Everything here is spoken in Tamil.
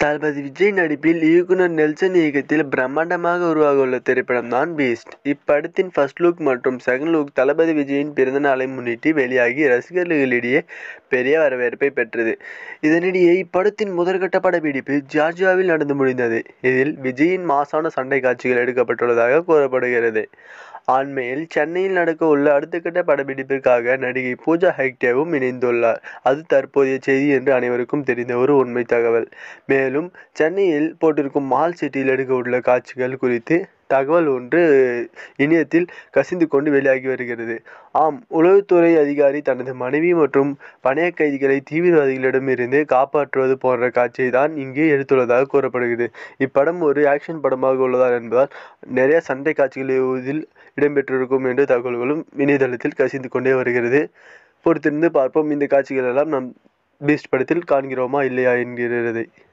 தளபதி விஜய் நடிப்பில் இயக்குனர் நெல்சன் இயக்கத்தில் பிரம்மாண்டமாக உருவாகவுள்ள திரைப்படம் தான் பீஸ்ட். இப்படத்தின் ஃபர்ஸ்ட் லுக் மற்றும் செகண்ட் லுக் தளபதி விஜயின் பிறந்த நாளை முன்னிட்டு வெளியாகி ரசிகர்களிடையே பெரிய வரவேற்பை பெற்றது. இதனிடையே இப்படத்தின் முதற்கட்ட படப்பிடிப்பு ஜார்ஜியாவில் நடந்து முடிந்தது. இதில் விஜயின் மாசான சண்டை காட்சிகள் எடுக்கப்பட்டுள்ளதாக கூறப்படுகிறது. அண்மையில் சென்னையில் நடக்க உள்ள அடுத்தகட்ட படப்பிடிப்பிற்காக நடிகை பூஜா ஹெக்டேவும் இணைந்துள்ளார். அது தற்போதைய செய்தி என்று அனைவருக்கும் தெரிந்த ஒரு உண்மை தகவல். மேலும் சென்னையில் போட்டிருக்கும் மால் சிட்டியில் எடுக்க உள்ள காட்சிகள் குறித்து தகவல் ஒன்று இணையத்தில் கசிந்து கொண்டு வெளியாகி வருகிறது. ஆம் உளவுத்துறை அதிகாரி தனது மனைவி மற்றும் பணய கைதிகளை தீவிரவாதிகளிடம் இருந்து காப்பாற்றுவது போன்ற காட்சியை தான் இங்கு எடுத்துள்ளதாக கூறப்படுகிறது. இப்படம் ஒரு ஆக்ஷன் படமாக உள்ளதா என்பதால் நிறைய சண்டை காட்சிகள் இதில் இடம்பெற்றிருக்கும் என்ற தகவல்களும் இணையதளத்தில் கசிந்து கொண்டே வருகிறது. பொறுத்திருந்து பார்ப்போம் இந்த காட்சிகள் எல்லாம் நாம் பீஸ்ட் படத்தில் காண்கிறோமா இல்லையா என்கிறதை.